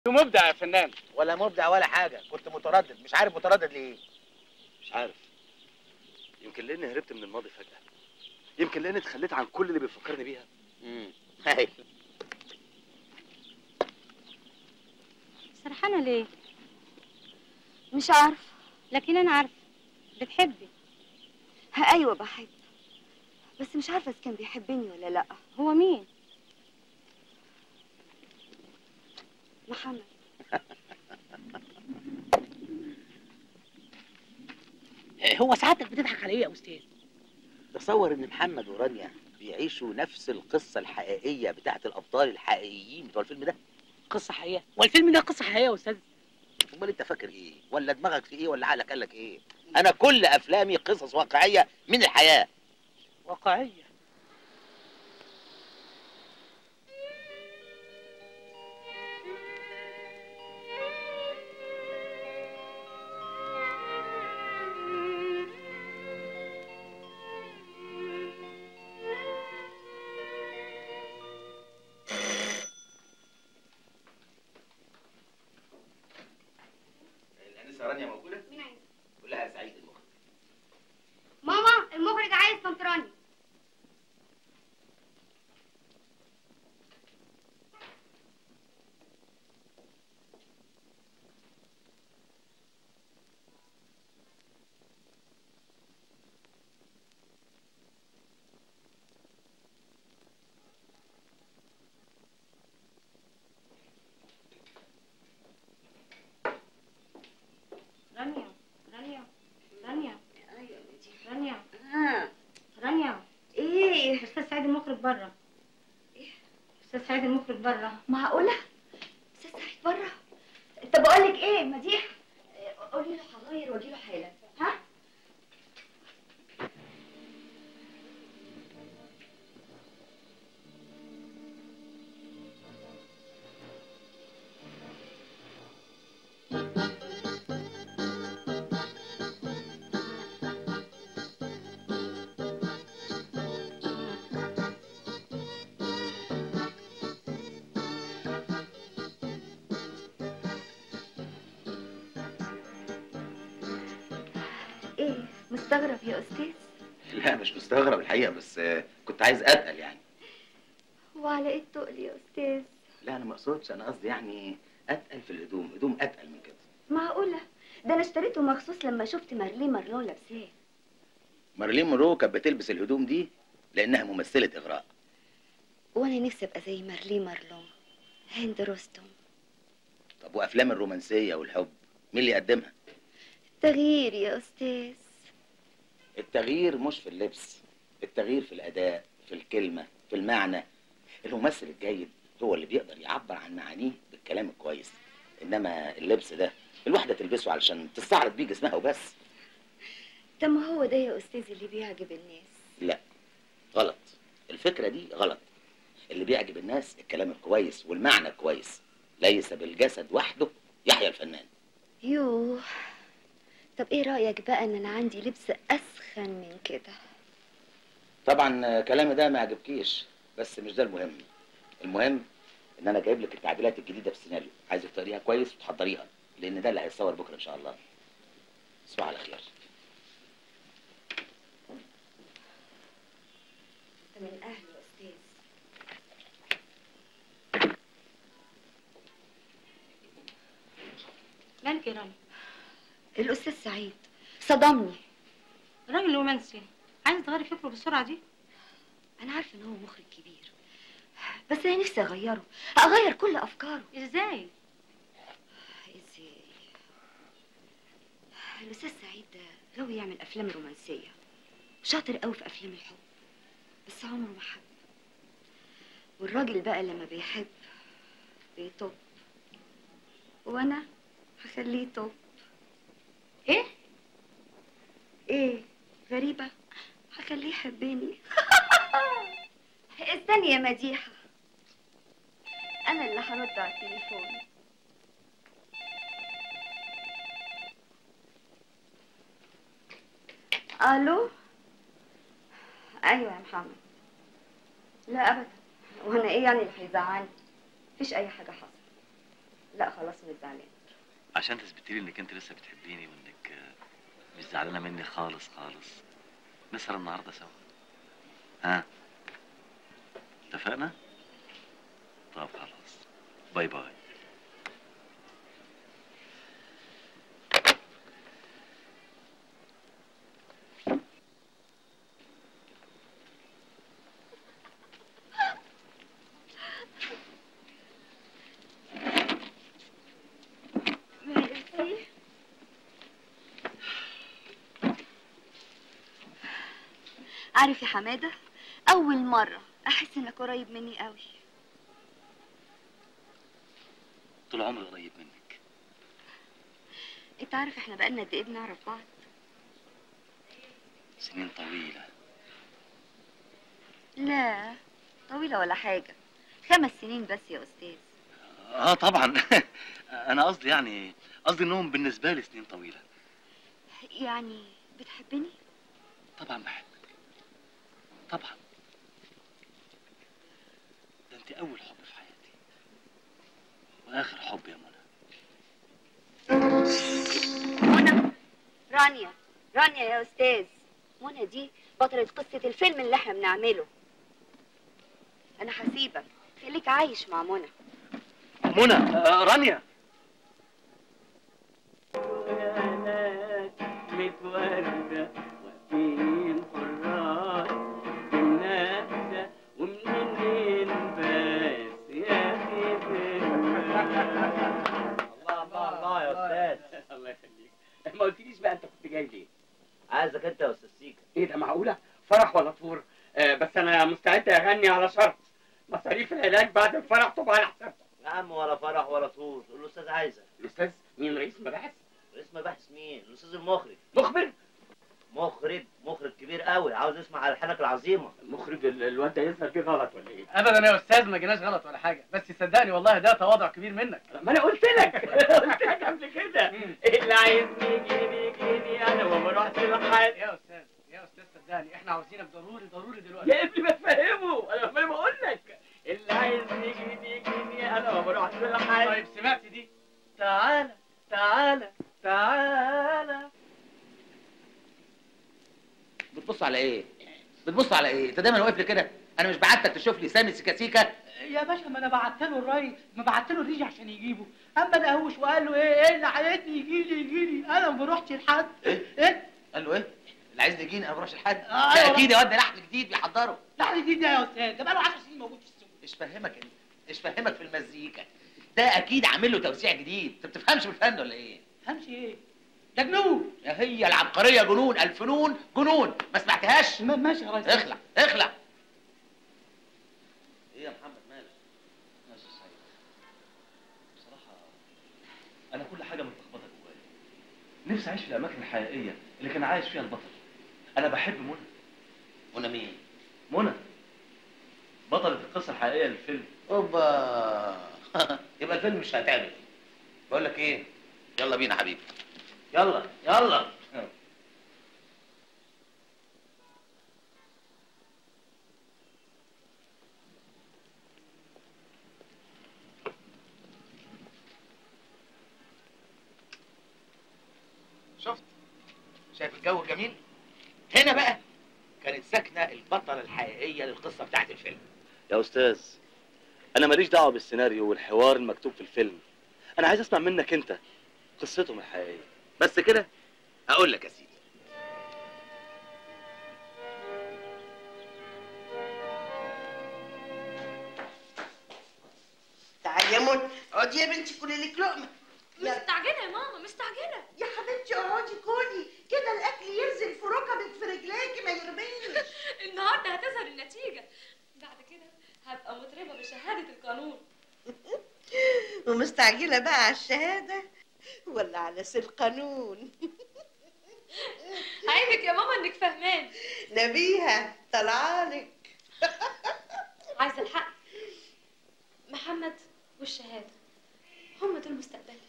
مبدع يا فنان ولا مبدع ولا حاجه كنت متردد مش عارف متردد ليه مش عارف يمكن لاني هربت من الماضي فجأة يمكن لاني اتخليت عن كل اللي بيفكرني بيها امم هاي سرحانة ليه؟ مش عارفه لكن أنا عارفة بتحبي ها ايوه بحب بس مش عارفه اذا كان بيحبني ولا لا هو مين؟ محمد هو سعادتك بتضحك على ايه يا استاذ تصور ان محمد ورانيا بيعيشوا نفس القصه الحقيقيه بتاعت الابطال الحقيقيين بتوع الفيلم ده قصه حقيقيه والفيلم ده قصه حقيقيه يا استاذ امال انت فاكر ايه ولا دماغك في ايه ولا عقلك قال لك ايه انا كل افلامي قصص واقعيه من الحياه واقعيه الانسه رانيا موجوده مين عايز؟ قول لها سعيد المخرج ماما المخرج عايز طنطراني رانيا رانيا رانيا ايوه رانيا اه رانيا ايه أستاذ سعيد المخرج بره أستاذ سعيد المخرج بره معقوله استاذ سعيد بره طب اقول لك ايه مديح قولي له هغير واجي له حالا ها ايه مستغرب يا استاذ لا مش مستغرب الحقيقه بس آه، كنت عايز اتقل يعني وعلى ايه التقل يا استاذ لا انا ما اقصدش انا قصدي يعني اتقل في الهدوم هدوم اتقل من كده معقوله ده انا اشتريته مخصوص لما شفت مارلين مارلون لابساه مارلين مونرو كانت بتلبس الهدوم دي لانها ممثله اغراء وانا نفسي ابقى زي مارلين مارلون هند رستم طب وافلام الرومانسيه والحب مين اللي يقدمها تغيير يا استاذ التغيير مش في اللبس التغيير في الاداء في الكلمه في المعنى الممثل الجيد هو اللي بيقدر يعبر عن معانيه بالكلام الكويس انما اللبس ده الواحده تلبسه علشان تستعرض بيه جسمها وبس طب ما هو ده يا استاذ اللي بيعجب الناس لا غلط الفكره دي غلط اللي بيعجب الناس الكلام الكويس والمعنى الكويس ليس بالجسد وحده يحيى الفنان يوه طب ايه رايك بقى ان انا عندي لبس اسخن من كده طبعا آه، كلامي ده ما عجبكيش بس مش ده المهم المهم ان انا جايب لك التعديلات الجديده في السيناريو عايزك تقريها كويس وتحضريها لان ده اللي هيتصور بكره ان شاء الله تصبح على خير انت من اهلي يا استاذ مالك يا رانيا الاستاذ سعيد صدمني راجل رومانسي عايز تغيري فكره بالسرعة دي انا عارفه ان هو مخرج كبير بس انا نفسي اغيره اغير كل افكاره ازاي ازاي الاستاذ سعيد ده غاوي يعمل افلام رومانسيه شاطر قوي في افلام الحب بس عمره ما حب والراجل بقى لما بيحب بيطب وانا هخليه طب ايه ايه غريبه هخليه يحبني استني يا مديحه انا اللي هرد على التليفون الو ايوه يا محمد لا ابدا وانا ايه يعني اللي هيزعلني مفيش اي حاجه حصلت لا خلاص مش زعلان عشان تثبتي لي انك انت لسه بتحبيني وانك آه، مش زعلانه مني خالص خالص نسهر النهارده سوا ها اتفقنا طب خلاص باي باي ميرسي عارف يا حماده اول مره احس انك قريب مني قوي طول عمري قريب منك انت عارف احنا بقالنا قد ايه بنعرف بعض سنين طويله لا طويله ولا حاجه خمس سنين بس يا استاذ اه طبعا انا قصدي يعني قصدي انهم بالنسبه لي سنين طويله يعني بتحبني طبعا بحبك طبعا ده انت اول حب في حياتي واخر حب يا منى منى رانيا رانيا يا استاذ منى دي بطلة قصة الفيلم اللي احنا بنعمله انا هسيبك خليك عايش مع منى منى آه رانيا متوردة واقفين حراس بالنقشة ومنين بس يا أخي الله الله الله يا استاذ الله يخليك ما قلتليش بقى انت كنت جاي ليه؟ عايزك انت يا استاذ سيكا ايه ده معقولة؟ فرح ولا طور؟ آه بس انا مستعد اغني على شرط مصاريف العلاج بعد الفرح طبعا على حسابك يا عم ولا فرح ولا طول قول له استاذ عايزك الاستاذ مين رئيس المباحث؟ رئيس مباحث مين الاستاذ المخرج مخبر؟ مخرج مخرج كبير قوي عاوز يسمع الحانك العظيمه المخرج ال- الواد ده يظهر فيه غلط ولا ايه؟ ابدا يا استاذ ما جيناش غلط ولا حاجه بس صدقني والله ده تواضع كبير منك ما انا قلت لك قلت لك قبل كده اللي عايزني يجيني يجيني انا وما رحت لحد يا استاذ يا استاذ صدقني احنا عاوزينك ضروري ضروري دلوقتي يا ابني ما تفهمه انا ما بقول لك اللي عايزني يجيني يجيني انا وما رحت لحد طيب سمعت دي تعالى تعالى تعالى بتبص على ايه بتبص على ايه انت دايما واقف لي كده انا مش بعتك تشوف لي سامي سيكا سيكا يا باشا ما انا بعت له الري ما بعت له الريجي عشان يجيبه اما دهوش وقال له ايه ايه اللي عايزني يجي لي يجي لي انا ما بروحش لحد ايه ايه قال له ايه اللي عايزني يجيني انا ما بروحش لحد آه، ده أيوة. اكيد يا واد ده لحن جديد بيحضره لحن جديد ده يا استاذ ده بقاله 10 سنين موجود في السوق ايش فهمك انت ايش فهمك في المزيكا ده اكيد عامل له توزيع جديد انت بتفهمش بالفن ولا ايه فهمش ايه ده جنون يا هي العبقريه جنون الفنون جنون ما سمعتهاش ما- ماشي يا ريس اخلع اخلع ايه يا محمد مالك ماشي سعيد بصراحة أنا كل حاجة متلخبطة جوايا نفسي أعيش في الأماكن الحقيقية اللي كان عايش فيها البطل أنا بحب منى منى مين منى بطلة القصة الحقيقية للفيلم اوبا يبقى الفيلم مش هيتعمل بقول لك ايه يلا بينا حبيبي يلا يلا شفت شايف الجو الجميل هنا بقى كانت ساكنه البطله الحقيقيه للقصه بتاعت الفيلم يا أستاذ أنا ماليش دعوة بالسيناريو والحوار المكتوب في الفيلم أنا عايز أسمع منك أنت قصتهم الحقيقية بس كده اقول لك يا سيدي تعالي يا منى اقعدي يا بنتي كلي لك لقمه يلا. مستعجلة يا ماما مستعجلة يا حبيبتي اقعدي كلي كده الاكل ينزل في ركبك في رجليكي ما يرميش النهاردة هتظهر النتيجة بعد كده هبقى مطربة بشهادة القانون ومستعجله بقى على الشهاده ولا على سي القانون عيبك يا ماما انك فهمان نبيها طلعالك عايزة الحق محمد والشهادة هم دول مستقبلي